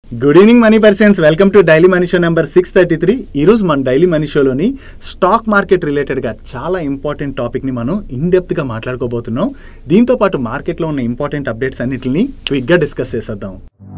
good evening money persons welcome to daily money show number six thirty three ఈరోజు మన daily money షోలోని stock market రిలేటెడ్గా చాలా important టాపిక్ని మనం ఇన్ డెప్త్గా మాట్లాడుకోబోతున్నాం దీంతో పాటు మార్కెట్లో ఉన్న ఇంపార్టెంట్ అప్డేట్స్ అన్నిటిని క్విక్గా డిస్కస్ చేసేద్దాం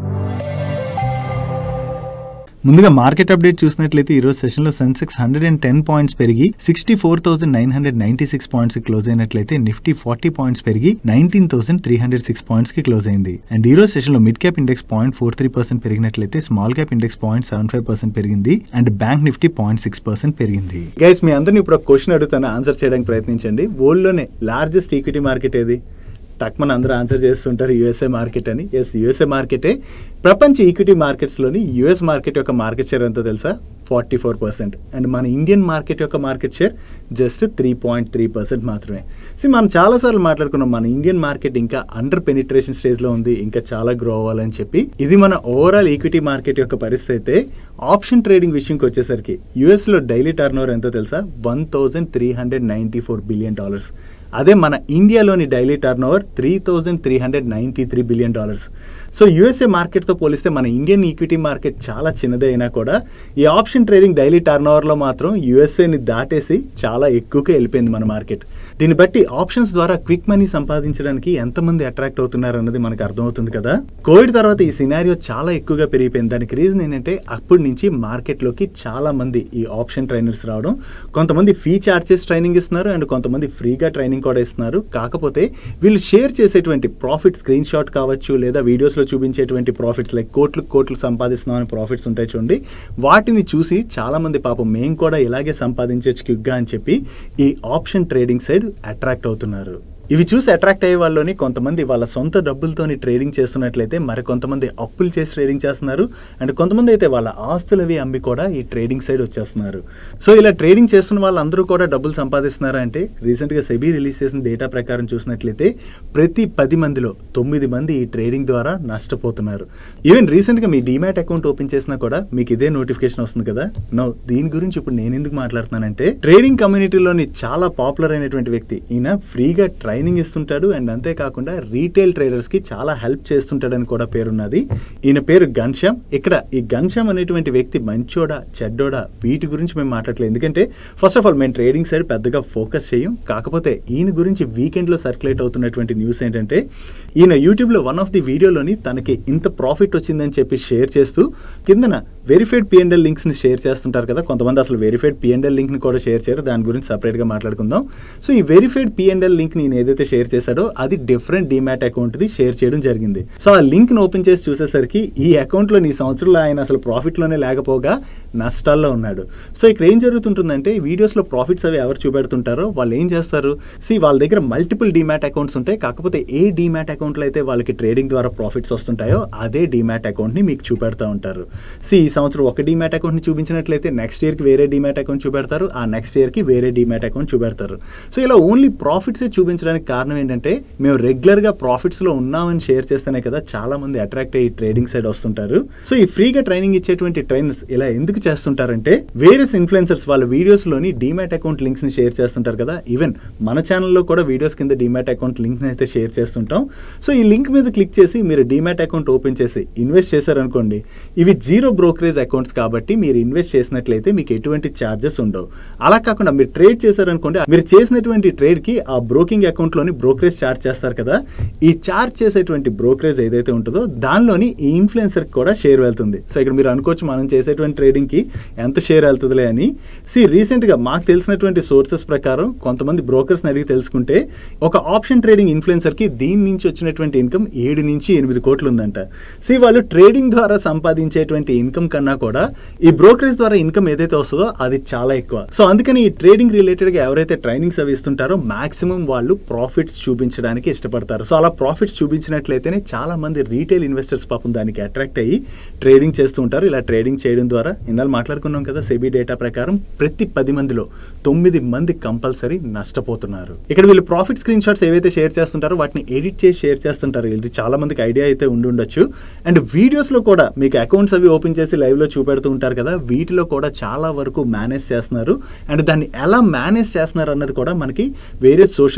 ముందుగా మార్కెట్ అప్డేట్ చూసినట్లయితే ఈరోజు సెషన్లో Sensex hundred and ten points పెరిగి sixty four thousand nine hundred ninety six points close అయినట్లయితే నిఫ్టీ ఫార్టీ పాయింట్స్ పెరిగి nineteen thousand three hundred six points కి క్లోజ్ అయింది అండ్ ఈ రోజు సెషన్లో mid cap index point four three percent పెరిగినట్లయితే small cap index point seven five percent పెరిగింది and bank Nifty point six percent పెరిగింది గైస్ మీ అందరిని ఇప్పుడు ఒక క్వశ్చన్ అడుగుతాను ఆన్సర్ చేయడానికి ప్రయత్నించండి వరల్డ్ లోనే లార్జెస్ట్ ఈక్విటీ మార్కెట్ ఏది టక్మన్ అందరూ ఆన్సర్ చేస్తుంటారు యూఎస్ఏ మార్కెట్ అని ఎస్ యూఎస్ఏ మార్కెటే ప్రపంచ ఈక్విటీ మార్కెట్స్లోని యూఎస్ మార్కెట్ యొక్క మార్కెట్ షేర్ ఎంతో తెలుసా ఫార్టీ ఫోర్ పర్సెంట్ అండ్ మన ఇండియన్ మార్కెట్ యొక్క market share just three point three percent మాత్రమే సో మనం చాలాసార్లు మాట్లాడుకున్నాం మన ఇండియన్ మార్కెట్ ఇంకా అండర్ పెనిట్రేషన్ స్టేజ్లో ఉంది ఇంకా చాలా గ్రో అవ్వాలని చెప్పి ఇది మన ఓవరాల్ ఈక్విటీ మార్కెట్ యొక్క పరిస్థితి అయితే ఆప్షన్ ట్రేడింగ్ విషయంకి వచ్చేసరికి యూఎస్లో డైలీ టర్న్ ఓవర్ ఎంతో తెలుసా one thousand three hundred ninety four billion dollars అదే మన ఇండియాలోని daily turnover three thousand three hundred ninety three billion dollars so USA మార్కెట్తో పోలిస్తే మన ఇండియన్ ఈక్విటీ మార్కెట్ చాలా చిన్నదే అయినా కూడా ఈ ఆప్షన్ ట్రేడింగ్ డైలీ టర్న్ ఓవర్లో మాత్రం యూఎస్ఏని దాటేసి చాలా ఎక్కువగా వెళ్ళిపోయింది మన మార్కెట్ దీన్ని బట్టి ఆప్షన్స్ ద్వారా క్విక్ మనీ సంపాదించడానికి ఎంతమంది అట్రాక్ట్ అవుతున్నారు అన్నది మనకు అర్థమవుతుంది కదా కోవిడ్ తర్వాత ఈ సినారియో చాలా ఎక్కువగా పెరిగిపోయింది దానికి రీజన్ ఏంటంటే అప్పటి నుంచి మార్కెట్లోకి చాలా మంది ఈ ఆప్షన్ ట్రైనర్స్ రావడం కొంతమంది ఫీ చార్జెస్ ట్రైనింగ్ ఇస్తున్నారు అండ్ కొంతమంది ఫ్రీగా ట్రైనింగ్ కూడా ఇస్తున్నారు కాకపోతే వీళ్ళు షేర్ చేసేటువంటి ప్రాఫిట్ స్క్రీన్ షాట్ కావచ్చు లేదా వీడియోస్లో చూపించేటువంటి ప్రాఫిట్స్ లైక్ కోట్లు కోట్లు సంపాదిస్తున్నామని ప్రాఫిట్స్ ఉంటాయి చూడండి వాటిని చూసి చాలా మంది పాపం మేము కూడా ఇలాగే సంపాదించవచ్చు క్విక్గా అని చెప్పి ఈ ఆప్షన్ ట్రేడింగ్ సైడ్ అట్రాక్ట్ అవుతున్నారు ఇవి చూసి అట్రాక్ట్ అయ్యే వాళ్ళని కొంతమంది వాళ్ళ సొంత డబ్బులతోని ట్రేడింగ్ చేస్తున్నట్లయితే మరి కొంతమంది అప్పులు చేసి ట్రేడింగ్ చేస్తున్నారు అండ్ కొంతమంది అయితే వాళ్ళ ఆస్తులు అవి అమ్మి కూడా ఈ ట్రేడింగ్ సైడ్ వచ్చేస్తున్నారు సో ఇలా ట్రేడింగ్ చేస్తున్న వాళ్ళందరూ కూడా డబ్బులు సంపాదిస్తున్నారు అంటే రీసెంట్గా సెబీ రిలీజ్ చేసిన డేటా ప్రకారం చూసినట్లయితే ప్రతి పది మందిలో తొమ్మిది మంది ఈ ట్రేడింగ్ ద్వారా నష్టపోతున్నారు ఈవెన్ రీసెంట్గా మీ డీమ్యాట్ అకౌంట్ ఓపెన్ చేసినా కూడా మీకు ఇదే నోటిఫికేషన్ వస్తుంది కదా నో దీని గురించి ఇప్పుడు నేను ఎందుకు మాట్లాడుతున్నానంటే ట్రేడింగ్ కమ్యూనిటీలోని చాలా పాపులర్ అయినటువంటి వ్యక్తి ఈయన ఫ్రీగా ట్రై ట్రైనింగ్ ఇస్తుంటాడు అండ్ అంతేకాకుండా రీటైల్ ట్రేడర్స్కి చాలా హెల్ప్ చేస్తుంటాడని కూడా పేరున్నది ఈయన పేరు గన్శ్యామ్ ఇక్కడ ఈ గన్శ్యామ్ అనేటువంటి వ్యక్తి మంచోడా చెడ్డోడా వీటి గురించి మేము మాట్లాడలేదు ఎందుకంటే ఫస్ట్ ఆఫ్ ఆల్ మేము ట్రేడింగ్ సైడ్ పెద్దగా ఫోకస్ చేయం కాకపోతే ఈయన గురించి వీకెండ్లో సర్క్యులేట్ అవుతున్నటువంటి న్యూస్ ఏంటంటే ఈయన యూట్యూబ్లో వన్ ఆఫ్ ది వీడియోలోని తనకి ఇంత ప్రాఫిట్ వచ్చిందని చెప్పి షేర్ చేస్తూ కిందన వెరిఫైడ్ పిఎన్ఎల్ లింక్స్ని షేర్ చేస్తుంటారు కదా కొంతమంది అసలు వెరిఫైడ్ పిఎన్ఎల్ లింక్ని కూడా షేర్ చేయరు దాని గురించి సపరేట్గా మాట్లాడుకుందాం సో ఈ వెరిఫైడ్ పిఎన్ఎల్ లింక్ నేను ఏదైతే షేర్ చేశాడో అది డిఫరెంట్ డిమాట్ అకౌంట్ది షేర్ చేయడం జరిగింది సో ఆ లింక్ని ఓపెన్ చేసి చూసేసరికి ఈ అకౌంట్లో ఈ సంవత్సరంలో ఆయన అసలు ప్రాఫిట్లోనే లేకపోగా నష్టాల్లో ఉన్నాడు సో ఇక్కడ ఏం జరుగుతుంటుందంటే వీడియోస్లో ప్రాఫిట్స్ అవి ఎవరు చూపెడుతుంటారో వాళ్ళు ఏం చేస్తారు సి వాళ్ళ దగ్గర మల్టిపుల్ డిమాట్ అకౌంట్స్ ఉంటాయి కాకపోతే ఏ డిమాట్ అకౌంట్లో అయితే వాళ్ళకి ట్రేడింగ్ ద్వారా ప్రాఫిట్స్ వస్తుంటాయో అదే డిమాట్ అకౌంట్ని మీకు చూపెడతా ఉంటారు సి ఈ సంవత్సరం ఒక డిమాట్ అకౌంట్ని చూపించినట్లయితే నెక్స్ట్ ఇయర్కి వేరే డిమాట్ అకౌంట్ చూపెడతారు ఆ నెక్స్ట్ ఇయర్కి వేరే డిమాట్ అకౌంట్ చూపెడతారు సో ఇలా ఓన్లీ ప్రాఫిట్సే చూపించడానికి కారణం ఏంటంటే మేము రెగ్యులర్గా ప్రాఫిట్స్లో ఉన్నామని షేర్ చేస్తేనే కదా చాలా మంది అట్రాక్ట్ అయ్యి ట్రేడింగ్ సైడ్ వస్తుంటారు సో ఈ ఫ్రీగా ట్రైనింగ్ ఇచ్చేటువంటి ట్రైనర్స్ ఇలా ఎందుకు చేస్తుంటారంటే వేరియస్ ఇన్ఫ్లుయెన్సర్స్ వాళ్ళ వీడియోస్లోని డిమాట్ అకౌంట్ లింక్స్ని షేర్ చేస్తుంటారు కదా ఈవెన్ మన ఛానల్లో కూడా వీడియోస్ కింద డిమాట్ అకౌంట్ లింక్ని అయితే షేర్ చేస్తుంటాం సో ఈ లింక్ మీద క్లిక్ చేసి మీరు డిమాట్ అకౌంట్ ఓపెన్ చేసి ఇన్వెస్ట్ చేశారనుకోండి ఇవి జీరో బ్రోకరేజ్ అకౌంట్స్ కాబట్టి మీరు ఇన్వెస్ట్ చేసినట్లయితే మీకు ఎటువంటి ఛార్జెస్ ఉండవు అలా కాకుండా మీరు ట్రేడ్ చేశారనుకోండి మీరు చేసినటువంటి ట్రేడ్కి ఆ బ్రోకింగ్ అకౌంట్లోని బ్రోకరేజ్ ఛార్జ్ చేస్తారు కదా ఈ ఛార్జ్ చేసేటువంటి బ్రోకరేజ్ ఏదైతే ఉంటుందో దానిలోని ఈ ఇన్ఫ్లుయెన్సర్కి కూడా షేర్ వెళ్తుంది సో ఇక్కడ మీరు అనుకోవచ్చు మనం చేసేటువంటి ట్రేడింగ్కి ఎంత షేర్ వెళ్తుందిలే అని సి రీసెంట్గా మాకు తెలిసినటువంటి సోర్సెస్ ప్రకారం కొంతమంది బ్రోకర్స్ని అడిగి తెలుసుకుంటే ఒక ఆప్షన్ ట్రేడింగ్ ఇన్ఫ్లుయెన్సర్కి దీని నుంచి వచ్చినటువంటి ఇన్కమ్ ఏడు నుంచి ఎనిమిది కోట్లు ఉందంట సి వాళ్ళు ట్రేడింగ్ ద్వారా సంపాదించేటువంటి ఇన్కమ్ కన్నా కూడా ఈ బ్రోకరేజ్ ద్వారా ఇన్కమ్ ఏదైతే వస్తుందో అది చాలా ఎక్కువ సో అందుకని ఈ ట్రేడింగ్ రిలేటెడ్గా ఎవరైతే ట్రైనింగ్స్ అవి ఇస్తుంటారో మాక్సిమం వాళ్ళు ప్రాఫిట్స్ చూపించడానికి ఇష్టపడతారు సో అలా ప్రాఫిట్స్ చూపించినట్లయితేనే చాలా మంది రీటైల్ ఇన్వెస్టర్స్ పాపం దానికి అట్రాక్ట్ అయ్యి ట్రేడింగ్ చేస్తూ ఉంటారు ఇలా ట్రేడింగ్ చేయడం ద్వారా ఇందాలు మాట్లాడుకున్నాం కదా సెబీ డేటా ప్రకారం ప్రతి పది మందిలో తొమ్మిది మంది కంపల్సరీ నష్టపోతున్నారు ఇక్కడ వీళ్ళు ప్రాఫిట్ స్క్రీన్ షాట్స్ ఏవైతే షేర్ చేస్తుంటారో వాటిని ఎడిట్ చేసి షేర్ చేస్తుంటారు ఇది చాలా మందికి ఐడియా అయితే ఉండి ఉండొచ్చు అండ్ వీడియోస్లో కూడా మీకు అకౌంట్స్ అవి ఓపెన్ చేసి లైవ్లో చూపెడుతూ ఉంటారు కదా వీటిలో కూడా చాలా వరకు మేనేజ్ చేస్తున్నారు అండ్ దాన్ని ఎలా మేనేజ్ చేస్తున్నారు అన్నది కూడా మనకి వేరే సోషల్ మీడియాస్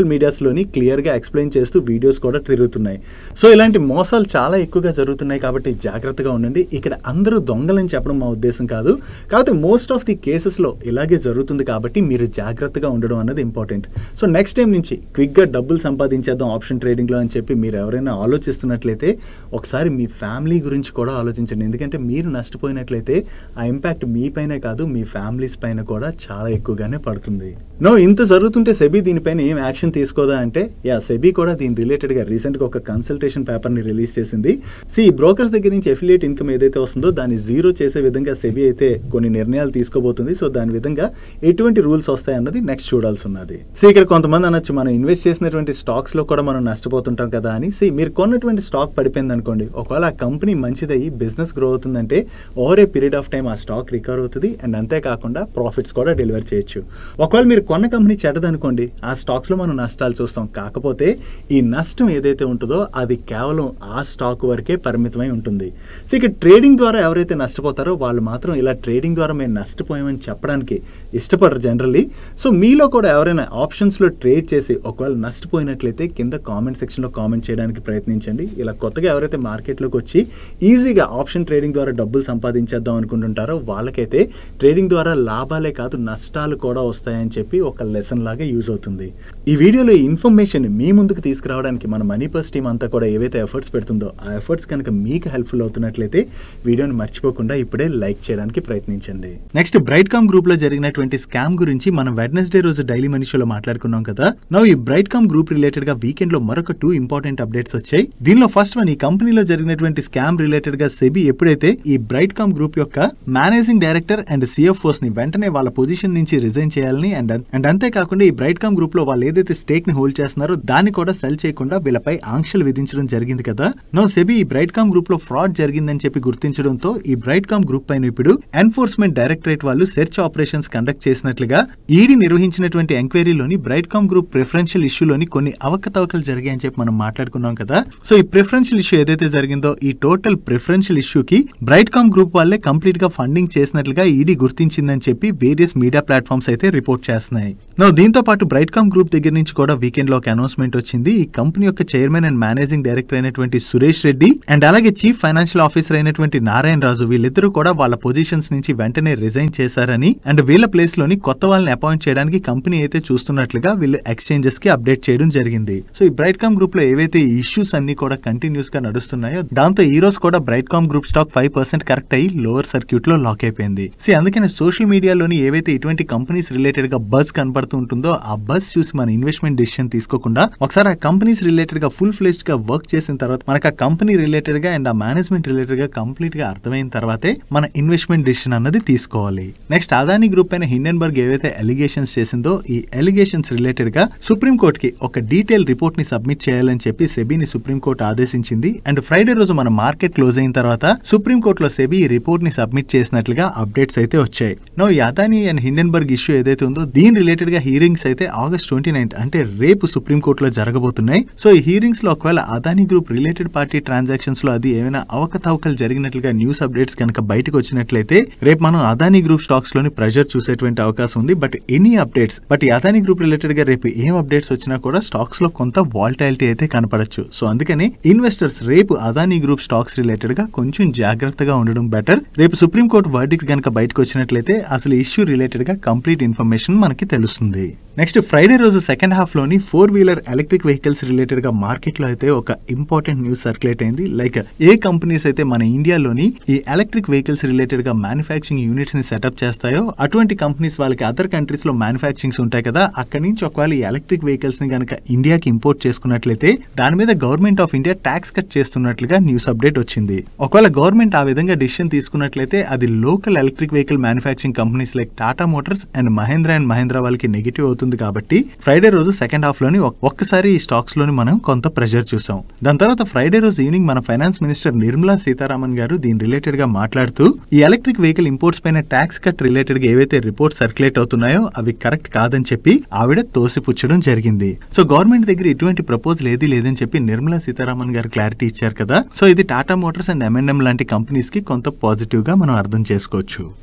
లోని క్లియర్ గా ఎక్స్ప్లెయిన్ చేస్తూ వీడియోస్ కూడా తిరుగుతున్నాయి సో ఇలాంటి మోసాలు చాలా ఎక్కువగా జరుగుతున్నాయి కాబట్టి జాగ్రత్తగా ఉండండి ఇక్కడ అందరూ దొంగలని చెప్పడం మా ఉద్దేశం కాదు కాకపోతే మోస్ట్ ఆఫ్ ది కేసెస్ లో ఇలాగే జరుగుతుంది కాబట్టి మీరు జాగ్రత్తగా ఉండడం అన్నది ఇంపార్టెంట్ సో నెక్స్ట్ టైం నుంచి క్విక్ గా డబ్బులు సంపాదించేద్దాం ఆప్షన్ ట్రేడింగ్ లో అని చెప్పి మీరు ఎవరైనా ఆలోచిస్తున్నట్లయితే ఒకసారి మీ ఫ్యామిలీ గురించి కూడా ఆలోచించండి ఎందుకంటే మీరు నష్టపోయినట్లయితే ఆ ఇంపాక్ట్ మీ పైనే కాదు మీ ఫ్యామిలీస్ పైన కూడా చాలా ఎక్కువగానే పడుతుంది నో ఇంత జరుగుతుంటే సెబీ దీనిపైన ఏం యాక్షన్ తీసుకోదా అంటే యా సెబీ కూడా దీని రిలేటెడ్ గా రీసెంట్ గా ఒక కన్సల్టేషన్ పేపర్ ని రిలీజ్ చేసింది సి బ్రోకర్స్ దగ్గర నుంచి ఎఫిలియేట్ ఇన్కమ్ ఏదైతే వస్తుందో దాన్ని జీరో చేసే విధంగా సెబీ అయితే కొన్ని నిర్ణయాలు తీసుకోబోతుంది సో దాని విధంగా ఎటువంటి రూల్స్ వస్తాయన్నది నెక్స్ట్ చూడాల్సి ఉన్నది సో ఇక్కడ కొంతమంది అనొచ్చు మనం ఇన్వెస్ట్ చేసినటువంటి స్టాక్స్ లో కూడా మనం నష్టపోతుంటాం కదా అని సి మీరు కొన్నటువంటి స్టాక్ పడిపోయింది అనుకోండి ఒకవేళ ఆ కంపెనీ మంచిదయ్యి బిజినెస్ గ్రో అవుతుందంటే over a period of time ఆ స్టాక్ రికవర్ అవుతుంది అండ్ అంతేకాకుండా ప్రాఫిట్స్ కూడా డెలివర్ చేయొచ్చు ఒకవేళ మీరు కొన్న కంపెనీ చెడ్డదనుకోండి ఆ స్టాక్స్ లో మనం నష్టాలు చూస్తాం కాకపోతే ఈ నష్టం ఏదైతే ఉంటుందో అది కేవలం ఆ స్టాక్ వరకే పరిమితమై ఉంటుంది సో ఇక ట్రేడింగ్ ద్వారా ఎవరైతే నష్టపోతారో వాళ్ళు మాత్రం ఇలా ట్రేడింగ్ ద్వారా మేము నష్టపోయామని చెప్పడానికి ఇష్టపడరు జనరల్లీ సో మీలో కూడా ఎవరైనా ఆప్షన్స్లో ట్రేడ్ చేసి ఒకవేళ నష్టపోయినట్లయితే కింద కామెంట్ సెక్షన్లో కామెంట్ చేయడానికి ప్రయత్నించండి ఇలా కొత్తగా ఎవరైతే మార్కెట్లోకి వచ్చి ఈజీగా ఆప్షన్ ట్రేడింగ్ ద్వారా డబ్బులు సంపాదించేద్దాం అనుకుంటుంటారో వాళ్ళకైతే ట్రేడింగ్ ద్వారా లాభాలే కాదు నష్టాలు కూడా వస్తాయని చెప్పి ఒక లెసన్ లాగా యూజ్ అవుతుంది ఈ వీడియోలో ఈ ఇన్ఫర్మేషన్ మీ ముందుకు తీసుకురావడానికి మన మనీ పర్స్ టీమ్ అంతా కూడా ఏవైతే ఎఫర్ట్స్ పెడుతుందో ఆ ఎఫర్ట్స్ కనుక మీకు హెల్ప్ఫుల్ అవుతున్నట్లయితే వీడియోని మర్చిపోకుండా ఇప్పుడే లైక్ చేయడానికి ప్రయత్నించండి నెక్స్ట్ బ్రైట్ కామ్ గ్రూప్ లో జరిగినటువంటి స్కామ్ గురించి మనం వెడ్నెస్డే రోజు డైలీ మనీ షోలో మాట్లాడుకున్నాం కదా నవ్వు ఈ బ్రైట్ కామ్ గ్రూప్ రిలేటెడ్ గా వీకెండ్ లో మరొక టూ ఇంపార్టెంట్ అప్డేట్స్ వచ్చాయి దీనిలో ఫస్ట్ వన్ ఈ కంపెనీలో జరిగినటువంటి స్కామ్ రిలేటెడ్ గా సెబీ ఎప్పుడైతే ఈ బ్రైట్ కామ్ గ్రూప్ యొక్క మేనేజింగ్ డైరెక్టర్ అండ్ సిఎఫ్ఓస్ ని వెంటనే వాళ్ళ పొజిషన్ నుంచి రిజైన్ చేయాలని అండ్ అండ్ అంతేకాకుండా ఈ బ్రైట్ కామ్ గ్రూప్ లో వాళ్ళు ఏదైతే స్టేక్ ని హోల్డ్ చేస్తున్నారో దాన్ని కూడా సెల్ చేయకుండా వీళ్ళపై ఆంక్షలు విధించడం జరిగింది కదా నో సెబీ ఈ బ్రైట్ కామ్ గ్రూప్ లో ఫ్రాడ్ జరిగిందని చెప్పి గుర్తించడంతో ఈ బ్రైట్ కామ్ గ్రూప్ పైన ఇప్పుడు ఎన్ఫోర్స్మెంట్ డైరెక్టరేట్ వాళ్ళు సెర్చ్ ఆపరేషన్స్ కండక్ట్ చేసినట్లుగా ఈడీ నిర్వహించినటువంటి ఎంక్వైరీలోని బ్రైట్ కామ్ గ్రూప్ ప్రిఫరెన్షియల్ ఇష్యూలోని కొన్ని అవకతవకలు జరిగాయని చెప్పి మనం మాట్లాడుకున్నాం కదా సో ఈ ప్రిఫరెన్షియల్ ఇష్యూ ఏదైతే జరిగిందో ఈ టోటల్ ప్రిఫరెన్షియల్ ఇష్యూకి బ్రైట్ కామ్ గ్రూప్ వాళ్ళే కంప్లీట్ గా ఫండింగ్ చేసినట్లుగా ఈడీ గుర్తించిందని చెప్పి వేరియస్ మీడియా ప్లాట్ఫామ్స్ అయితే రిపోర్ట్ చేస్తున్నాయి నో దీంతో పాటు బ్రైట్ కామ్ గ్రూప్ దగ్గర నుంచి కూడా వీకెండ్ లో ఒక అనౌన్స్మెంట్ వచ్చింది ఈ కంపెనీ యొక్క చైర్మన్ అండ్ మేనేజింగ్ డైరెక్టర్ అయినటువంటి సురేష్ రెడ్డి అండ్ అలాగే చీఫ్ ఫైనాన్షియల్ ఆఫీసర్ అయినటువంటి నారాయణ రాజు వీళ్ళిద్దరూ కూడా వాళ్ళ పొజిషన్స్ నుంచి వెంటనే రిజైన్ చేశారని అండ్ వీళ్ళ ప్లేస్ లోని కొత్త వాళ్ళని అపాయింట్ చేయడానికి కంపెనీ అయితే చూస్తున్నట్లుగా వీళ్ళు ఎక్స్చేంజెస్ కి అప్డేట్ చేయడం జరిగింది సో ఈ బ్రైట్ కామ్ గ్రూప్ లో ఏవైతే ఇష్యూస్ అన్ని కూడా కంటిన్యూస్ గా నడుస్తున్నాయో దాంతో ఈ రోజు కూడా Brightcom group stock five percent correct అయ్యి లోవర్ సర్క్యూట్ లో లాక్ అయిపోయింది సో అందుకని సోషల్ మీడియాలోని ఏవైతే ఇటువంటి కంపెనీస్ రిలేటెడ్ గా బజ్ కనబడుతూ ఉంటుందో ఆ బజ్ చూసి మన ఇన్వెస్ట్మెంట్ డెసిషన్ తీసుకోకుండా ఒకసారి ఆ కంపెనీస్ రిలేటెడ్ గా ఫుల్ ఫ్లెజ్డ్ గా వర్క్ చేసిన తర్వాత మనకు ఆ కంపెనీ రిలేటెడ్ గా అండ్ ఆ మేనేజ్మెంట్ రిలేటెడ్ గా కంప్లీట్ గా అర్థమైన తర్వాతే మన ఇన్వెస్ట్మెంట్ డెసిషన్ అన్నది తీసుకోవాలి నెక్స్ట్ అదాని గ్రూప్ పైన హిండెన్బర్గ్ ఏవైతే ఎలిగేషన్స్ చేసిందో ఈ ఎలిగేషన్స్ రిలేటెడ్ గా సుప్రీం కోర్ట్ కి ఒక డీటెయిల్ రిపోర్ట్ ని సబ్మిట్ చేయాలని చెప్పి సెబీని సుప్రీం కోర్ట్ ఆదేశించింది అండ్ ఫ్రైడే రోజు మన మార్కెట్ క్లోజ్ అయిన తర్వాత సుప్రీం కోర్టులో సెబీ ఈ రిపోర్ట్ ని సబ్మిట్ చేసినట్లుగా అప్డేట్స్ అయితే వచ్చాయి నో ఈ అదాని అండ్ హిండెన్బర్గ్ ఇష్యూ ఏదైతే ఉందో దీని రిలేటెడ్ గా హీరింగ్స్ అయితే ఆగస్ట్ ట్వంటీ నైన్త్ అంటే రేపు సుప్రీం కోర్టులో జరగబోతున్నాయి సో ఈ హీరింగ్స్ లో ఒకవేళ Adani group related party transactions లో అది ఏమైనా అవకతవకలు జరిగినట్లుగా న్యూస్ అప్డేట్స్ కనుక బయటకు వచ్చినట్లయితే రేపు మనం అదాని గ్రూప్ స్టాక్స్ లోని ప్రెషర్ చూసేటువంటి అవకాశం ఉంది బట్ ఎనీ అప్డేట్స్ బట్ ఈ అదాని గ్రూప్ రిలేటెడ్ గా రేపు ఏం అప్డేట్స్ వచ్చినా కూడా స్టాక్స్ లో కొంత వాల్టాలిటీ అయితే కనపడచ్చు సో అందుకని ఇన్వెస్టర్స్ రేపు అదాని గ్రూప్ స్టాక్స్ రిలేటెడ్ గా కొంచెం జాగ్రత్తగా ఉండడం బెటర్ రేపు సుప్రీం కోర్టు వర్డిక్ట్ కనుక బయటకు వచ్చినట్లయితే అసలు ఇష్యూ రిలేటెడ్ గా కంప్లీట్ ఇన్ఫర్మేషన్ మనకి తెలుస్తుంది నెక్స్ట్ ఫ్రైడే రోజు సెకండ్ హాఫ్ లోని four wheeler electric vehicles related గా మార్కెట్ లో అయితే ఒక ఇంపార్టెంట్ న్యూస్ సర్క్యులేట్ అయింది లైక్ ఏ కంపెనీస్ అయితే మన ఇండియాలోని ఈ ఎలక్ట్రిక్ వెహికల్స్ రిలేటెడ్ గా మ్యానుఫాక్చరింగ్ యూనిట్స్ ని సెటప్ చేస్తాయో అటువంటి కంపెనీస్ వాళ్ళకి అదర్ కంట్రీస్ లో మ్యానుఫాక్చరింగ్స్ ఉంటాయి కదా అక్కడి నుంచి ఒకవేళ ఈ ఎలక్ట్రిక్ వెహికల్స్ ని కనుక ఇండియాకి ఇంపోర్ట్ చేసుకున్నట్లయితే దాని మీద government of India tax cut చేస్తున్నట్లుగా న్యూస్ అప్డేట్ వచ్చింది ఒకవేళ గవర్నమెంట్ ఆ విధంగా డిసిషన్ తీసుకున్నట్లయితే అది local electric vehicle manufacturing companies like Tata Motors and Mahindra and Mahindra వాళ్ళకి నెగిటివ్ అవుతుంది కాబట్టి ఫ్రైడే రోజు సెకండ్ హాఫ్ లోని ఒక్- ఒక్కసారి ఈ స్టాక్స్ లోని మనం కొంత ప్రెషర్ చూసాం దాని తర్వాత ఫ్రైడే రోజు ఈవినింగ్ మన ఫైనాన్స్ మినిస్టర్ నిర్మలా సీతారామన్ గారు దీని రిలేటెడ్ గా మాట్లాడుతూ ఈ ఎలక్ట్రిక్ వెహికల్ ఇంపోర్ట్స్ పైన ట్యాక్స్ కట్ రిలేటెడ్ గా ఏవైతే రిపోర్ట్ సర్క్యులేట్ అవుతున్నాయో అవి కరెక్ట్ కాదని చెప్పి ఆవిడ తోసిపుచ్చడం జరిగింది సో గవర్నమెంట్ దగ్గర ఇటువంటి ప్రపోజల్ ఏది లేదని చెప్పి నిర్మలా సీతారామన్ గారు క్లారిటీ ఇచ్చారు కదా సో ఇది టాటా మోటార్స్ అండ్ ఎంఎన్ఎం లాంటి కంపెనీస్ కి కొంత పాజిటివ్ గా మనం అర్థం చేసుకోవచ్చు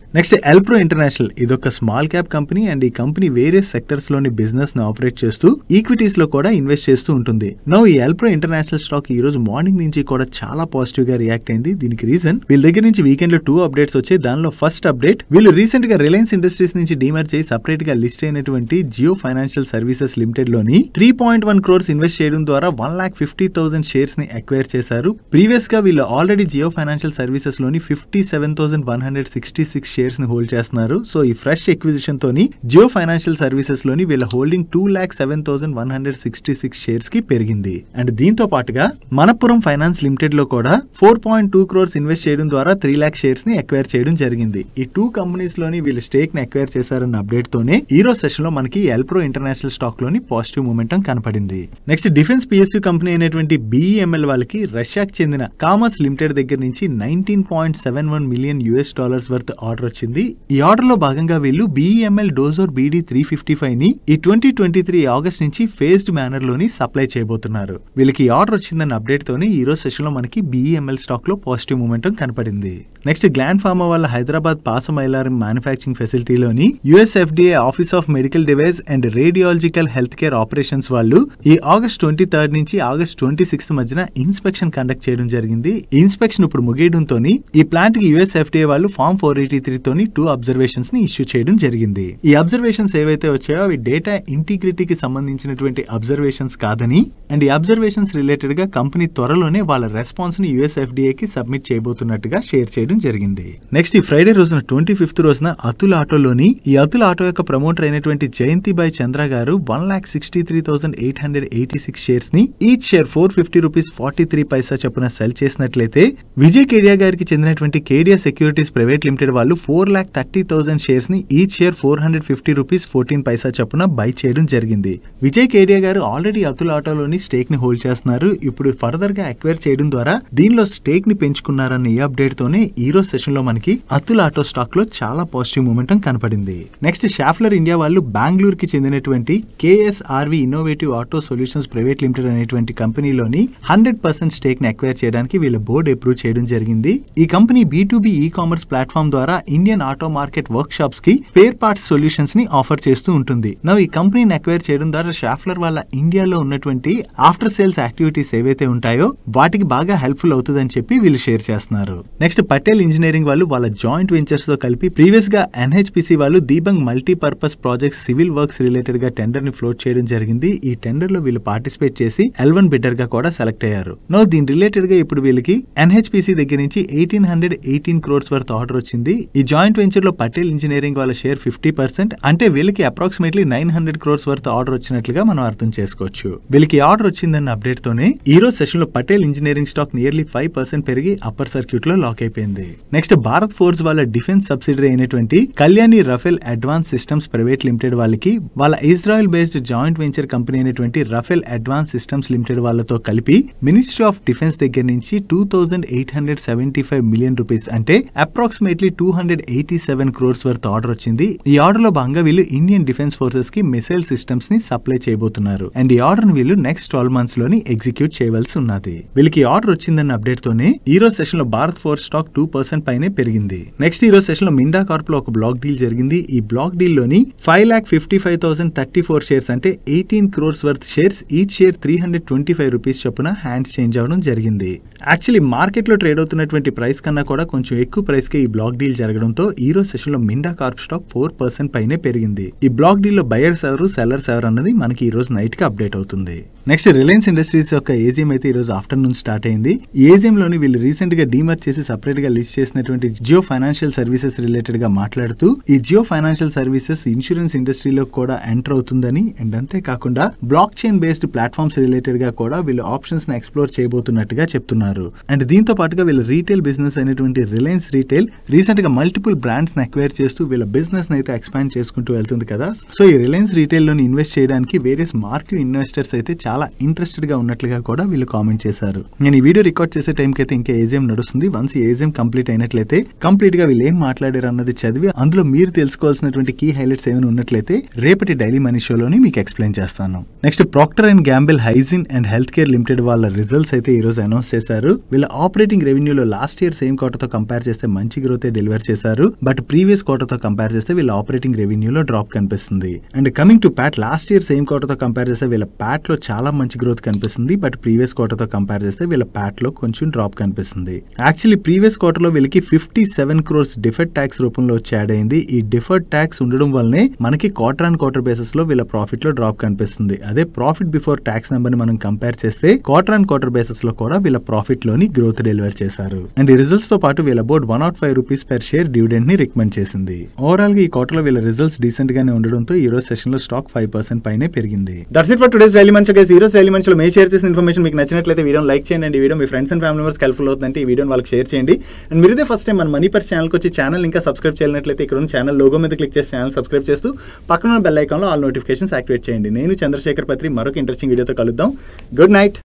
నెక్స్ట్ ఎల్ప్రో ఇంటర్నేషనల్ ఇదొక స్మాల్ క్యాప్ కంపెనీ అండ్ ఈ కంపెనీ వేరే సెక్టర్స్ లోని బిజినెస్ ను ఆపరేట్ చేస్తూ ఈక్విటీస్ లో కూడా ఇన్వెస్ట్ చేస్తూ ఉంటుంది నో ఈ ఎల్ప్రో ఇంటర్నేషనల్ స్టాక్ ఈ రోజు మార్నింగ్ నుంచి కూడా చాలా పాజిటివ్ గా రియాక్ట్ అయింది దీనికి రీజన్ వీళ్ళ దగ్గర నుంచి వీకెండ్ లో టూ అప్డేట్స్ వచ్చాయి దానిలో ఫస్ట్ అప్డేట్ వీళ్ళు రీసెంట్ గా రిలయన్స్ ఇండస్ట్రీస్ నుంచి డీమర్జ్ చేసి సపరేట్ గా లిస్ట్ అయినటువంటి జియో ఫైనాన్షియల్ సర్వీసెస్ లిమిటెడ్ లోని three point one crores invest చేయడం ద్వారా one lakh fifty thousand shares ని అక్వైర్ చేశారు ప్రీవియస్ గా వీళ్ళు ఆల్రెడీ జియో ఫైనాన్షియల్ సర్వీసెస్ లోని fifty seven thousand one hundred sixty six shares ని హోల్డ్ చేస్తున్నారు సో ఈ ఫ్రెష్ ఎక్విజిషన్ తోని జియో ఫైనాన్షియల్ సర్వీసెస్ లోని వీళ్ళ holding two lock seven thousand one hundred sixty six shares కి పెరిగింది అండ్ దీంతో పాటుగా మనపురం ఫైనాన్స్ లిమిటెడ్ లో కూడా four point two crores invest చేయడం ద్వారా త్రీ లాక్ షేర్స్ ని అక్వైర్ చేయడం జరిగింది ఈ టూ కంపెనీస్ లోని వీళ్ళు స్టేక్ ని అక్వైర్ చేశారన్న అప్డేట్ తోనే ఈ రోజు సెషన్ లో మనకి ఎల్ప్రో ఇంటర్నేషనల్ స్టాక్ లోని పాజిటివ్ మూమెంటం కనపడింది నెక్స్ట్ డిఫెన్స్ పిఎస్యూ కంపెనీ అయినటువంటి బిఈఎంఎల్ వాళ్ళకి రష్యాకి చెందిన కామర్స్ లిమిటెడ్ దగ్గర నుంచి nineteen point seven one million US dollars worth order వచ్చింది ఈ ఆర్డర్ లో భాగంగా వీళ్ళు BEML dozer BD three fifty five ని ఈ ట్వంటీ ట్వంటీ త్రీ ఆగస్ట్ నుంచి ఫేజ్డ్ మేనర్ లోని సప్లై చేయబోతున్నారు వీళ్ళకి ఈ ఆర్డర్ వచ్చిందన్న అప్డేట్ తోని ఈ రోజు సెషన్ లో మనకి బిఈఎంఎల్ స్టాక్ లో పాజిటివ్ మూమెంటం కనపడింది నెక్స్ట్ గ్లాండ్ ఫార్మా వాళ్ళ హైదరాబాద్ పాసమైలారం మ్యానుఫాక్చరింగ్ ఫెసిలిటీలోని US FDA office of medical device and radiological health care operations వాళ్ళు ఈ ఆగస్ట్ ట్వంటీ థర్డ్ నుంచి ఆగస్ట్ ట్వంటీ సిక్స్త్ మధ్యన ఇన్స్పెక్షన్ కండక్ట్ చేయడం జరిగింది ఈ ఇన్స్పెక్షన్ ఇప్పుడు ముగియడంతో ఈ ప్లాంట్ కి యుఎస్ ఎఫ్డిఏ వాళ్ళు ఫార్మ్ ఫోర్ ఎయిటీ త్రీ తోని టూ అబ్జర్వేషన్స్ ని ఇష్యూ చేయడం జరిగింది ఈ అబ్జర్వేషన్స్ ఏవైతే వచ్చాయో అవి డేటా ఇంటిగ్రిటీకి సంబంధించినటువంటి అబ్జర్వేషన్స్ కాదని అండ్ ఈ అబ్జర్వేషన్స్ రిలేటెడ్ గా కంపెనీ త్వరలోనే వాళ్ళ రెస్పాన్స్ ని యుఎస్ ఎఫ్డిఏ కి సబ్మిట్ చేయబోతున్నట్టుగా షేర్ చేయడం జరిగింది నెక్స్ట్ ఈ ఫ్రైడే రోజున ట్వంటీ ఫిఫ్త్ రోజున అతుల్ ఆటోలోని ఈ అతుల్ ఆటో యొక్క ప్రమోటర్ అయినటువంటి జయంతిబాయ్ చంద్ర గారు one lakh sixty three thousand eight hundred eighty six shares ని each share four fifty rupees forty three paisa చొప్పున సెల్ చేసినట్లయితే విజయ్ కేడియా గారికి చెందినటువంటి కేడియా సెక్యూరిటీస్ ప్రైవేట్ లిమిటెడ్ వాళ్ళు four lakh thirty thousand shares ని each share four hundred fifty rupees fourteen paisa చొప్పున buy చేయడం జరిగింది విజయ్ కేడియా గారు ఆల్రెడీ అతుల్ ఆటోలోని స్టేక్ ని హోల్డ్ చేస్తున్నారు ఇప్పుడు ఫర్దర్ గా అక్వైర్ చేయడం ద్వారా దీనిలో స్టేక్ ని పెంచుకున్నారన్న ఈ అప్డేట్ తోనే ఈ రోజు సెషన్ లో మనకి అతుల్ ఆటో స్టాక్ లో చాలా పాజిటివ్ మూమెంటం కనపడింది నెక్స్ట్ షాఫ్లర్ ఇండియా వాళ్ళు బెంగళూరు కి చెందినటువంటి KSRV innovative auto solutions private limited అనేటువంటి కంపెనీలోని హండ్రెడ్ పర్సెంట్ స్టేక్ ని అక్వైర్ చేయడానికి వీళ్ళ బోర్డు అప్రూవ్ చేయడం జరిగింది ఈ కంపెనీ B B e commerce platform ద్వారా Indian auto market workshops కి స్పేర్ పార్ట్స్ సొల్యూషన్స్ ని ఆఫర్ చేస్తూ ఉంటుంది నా ఈ కంపెనీని అక్వైర్ చేయడం ద్వారా షాఫ్లర్ వాళ్ళ ఇండియాలో ఉన్నటువంటి ఆఫ్టర్ సేల్స్ యాక్టివిటీస్ ఏవైతే ఉంటాయో వాటికి బాగా హెల్ప్ఫుల్ అవుతుందని చెప్పి వీళ్ళు షేర్ చేస్తున్నారు నెక్స్ట్ పటేల్ ఇంజనీరింగ్ వాళ్ళు వాళ్ళ జాయింట్ వెంచర్స్ తో కలిపి ప్రీవియస్ గా ఎన్హెచ్పిసి వాళ్ళు Dibang multipurpose projects civil works related గా టెండర్ ని ఫ్లోట్ చేయడం జరిగింది ఈ టెండర్ లో వీళ్ళు పార్టిసిపేట్ చేసి ఎల్ వన్ బిడ్డర్ గా కూడా సెలెక్ట్ అయ్యారు నో దీని రిలేటెడ్ గా ఇప్పుడు వీళ్ళకి ఎన్హెచ్పిసి దగ్గర నుంచి eighteen hundred eighteen crores worth order వచ్చింది ఈ జాయింట్ వెంచర్ లో పటేల్ ఇంజనీరింగ్ వాళ్ళ షేర్ ఫిఫ్టీ పర్సెంట్ అంటే వీళ్ళకి approximately nine hundred crores worth order వచ్చినట్లుగా మనం అర్థం చేసుకోవచ్చు వీళ్ళకి ఆర్డర్ వచ్చిందన్న అప్డేట్ తోనే ఈ రోజు సెషన్ లో Patel engineering stock nearly five percent పెరిగి అప్పర్ సర్క్యూట్ లో లాక్ అయిపోయింది నెక్స్ట్ భారత్ ఫోర్స్ వాళ్ళ డిఫెన్స్ సబ్సిడరీ అయినటువంటి Kalyani Rafael advance systems private limited వాళ్ళకి వాళ్ళ Israel based joint venture company అయినటువంటి రఫేల్ అడ్వాన్స్ సిస్టమ్స్ లిమిటెడ్ వాళ్ళతో కలిపి మినిస్ట్రీ ఆఫ్ డిఫెన్స్ దగ్గర నుంచి two thousand eight hundred seventy five million rupees అంటే approximately two hundred eighty seven crores worth order వచ్చింది ఈ ఆర్డర్ లో భాగంగా వీళ్ళు ఇండియన్ డిఫెన్స్ ఫోర్సెస్ కి మిసైల్ సిస్టమ్స్ ని సప్లై చేయబోతున్నారు అండ్ ఈ ఆర్డర్ ని వీళ్ళు నెక్స్ట్ ట్వెల్వ్ మంత్స్ లోని ఎగ్జిక్యూట్ చేయవలసి ఉన్నది వీళ్ళకి ఆర్డర్ వచ్చిందన్న అప్డేట్ తోనే ఈ రోజు సెషన్ లో Bharat Forge stock two percent పైనే పెరిగింది నెక్స్ట్ ఈ రోజు సెషన్ లో మిండా కార్ప్ లో ఒక బ్లాక్ డీల్ జరిగింది ఈ బ్లాక్ డీల్ లోని five lakh fifty five thousand thirty four shares అంటే eighteen crores worth shares each share three hundred twenty five rupees చొప్పున హ్యాండ్స్ చేంజ్ అవడం జరిగింది యాక్చువల్లీ మార్కెట్ లో ట్రేడ్ అవుతున్నటువంటి ప్రైస్ కన్నా కూడా కొంచెం ఎక్కువ ప్రైస్ కి ఈ బ్లాక్ డీల్ జరగడంతో ఈ రోజు సెషన్ లో Minda Corp stock four percent పైనే పెరిగింది ఈ బ్లాక్ డీల్ లో బయర్స్ ఎవరు సెల్లర్స్ ఎవరు అన్నది మనకి ఈ రోజు నైట్ కి అప్డేట్ అవుతుంది నెక్స్ట్ రిలయన్స్ ఇండస్ట్రీస్ యొక్క ఏజిఎం అయితే ఈ రోజు ఆఫ్టర్నూన్ స్టార్ట్ అయింది ఈ ఏజిఎం లోని వీళ్ళు రీసెంట్ గా డీమర్ చేసి సపరేట్ గా లిస్ట్ చేసినటువంటి జియో ఫైనాన్షియల్ సర్వీసెస్ రిలేటెడ్ గా మాట్లాడుతూ ఈ జియో ఫైనాన్షియల్ సర్వీసెస్ ఇన్సూరెన్స్ ఇండస్ట్రీలో కూడా ఎంటర్ అవుతుందని అండ్ అంతేకాకుండా blockchain based platforms related గా కూడా వీళ్ళు ఆప్షన్స్ ని ఎక్స్ప్లోర్ చేయబోతున్నట్టుగా చెప్తున్నారు అండ్ దీంతో పాటుగా వీళ్ళ రీటైల్ బిజినెస్ అయినటువంటి రిలయన్స్ రీటైల్ రీసెంట్ గా మల్టిపుల్ బ్రాండ్స్ ని అక్వైర్ చేస్తూ వీళ్ళ బిజినెస్ ని అయితే ఎక్స్పాండ్ చేసుకుంటూ వెళ్తుంది కదా సో ఈ రిలయన్స్ రీటైల్ లోని ఇన్వెస్ట్ చేయడానికి వేరియస్ మార్కెట్ ఇన్వెస్టర్స్ అయితే చాలా చాలా ఇంట్రెస్టెడ్ గా ఉన్నట్లుగా కూడా వీళ్ళు కామెంట్ చేశారు నేను ఈ వీడియో రికార్డ్ చేసే టైంకి అయితే ఇంకా ఏజిఎం నడుస్తుంది వన్స్ ఏజిఎం కంప్లీట్ అయినట్లయితే కంప్లీట్ గా వీళ్ళు ఏం మాట్లాడారు అన్నది చదివి అందులో మీరు తెలుసుకోవాల్సినటువంటి కీ హైలైట్స్ ఏమైనా ఉన్నట్లయితే రేపటి డైలీ మనీ షోలోని మీకు ఎక్స్ప్లెయిన్ చేస్తాను next Procter and Gamble Hygiene and Health Care Limited వాళ్ళ రిజల్ట్స్ అయితే ఈ రోజు అనౌన్స్ చేశారు వీళ్ళ ఆపరేటింగ్ రెవెన్యూలో లాస్ట్ ఇయర్ సేమ్ తో కంపేర్ చేస్తే మంచి గ్రోత్ డెలివర్ చేశారు బట్ ప్రీవియస్ తో కంపేర్ చేస్తే వీళ్ళ ఆపరేటింగ్ రెవెన్యూలో డ్రాప్ కనిపిస్తుంది and coming to PAT last year same తో కంపేర్ చేస్తే వీళ్ళ ప్యాట్ లో చాలా మంచి గ్రోత్ కనిపిస్తుంది బట్ ప్రీవియస్ తో కంపేర్ చేస్తే వీళ్ళ ప్యాట్ లో కొంచెం డ్రాప్ కనిపిస్తుంది యాక్చువల్లీ ప్రీవియస్ క్వార్టర్ లో వీళ్ళకి fifty seven crores deferred tax రూపంలో వచ్చి యాడ్ అయింది ఈ డిఫర్డ్ ట్యాక్స్ ఉండడం వల్లనే మనకి క్వార్టర్ అండ్ క్వార్టర్ బేసిస్ లో వీళ్ళ ప్రాఫిట్ లో డ్రాప్ కనిపిస్తుంది అదే ప్రాఫిట్ బిఫోర్ ట్యాక్స్ నెంబర్ ని మనం కంపేర్ చేస్తే క్వార్టర్ అండ్ క్వార్టర్ బేసిస్ లో కూడా వీళ్ళ ప్రాఫిట్ లోని గ్రోత్ డెలివర్ చేశారు అండ్ ఈ రిజల్ట్స్ తో పాటు వీళ్ళ board one nought five rupees per share dividend ని రికమెండ్ చేసింది ఓవరాల్ గా ఈ క్వార్టర్ లో వీళ్ళ రిజల్ట్స్ డీసెంట్ గానే ఉండడంతో ఈ రోజు సెషన్ లో స్టాక్ ఫైవ్ పర్సెంట్ పైనే పెరిగింది that's it for today's daily మంచి గైస్ ఈ రోజు డైలీ మంచిలో మేము షేర్ చేసిన ఇన్ఫర్మేషన్ మీకు నచ్చినట్లయితే వీడియో లైక్ చేయండి అండ్ ఈ వీడియో మీ friends and family members helpful అవుతుందంటే ఈ వీడియోని వాళ్ళకి షేర్ చేయండి అండ్ మీరు ఇదే ఫస్ట్ టైం మన మనీ పర్ ఛానల్కి వచ్చి ఛానల్ ఇంకా సబ్స్క్రైబ్ చేయనట్లయితే ఇక్కడ ఉన్న ఛానల్ లోగో మీద క్లిక్ చేసి ఛానల్ సబ్స్క్రైబ్ చేస్తూ పక్కన బెల్ ఐకాన్లో ఆల్ నోటిఫికేషన్స్ యాక్టివేట్ చేయండి నేను చంద్రశేఖర్ పత్రి మరొక ఇంట్రెస్టింగ్ వీడియోతో కలుద్దాం గుడ్ నైట్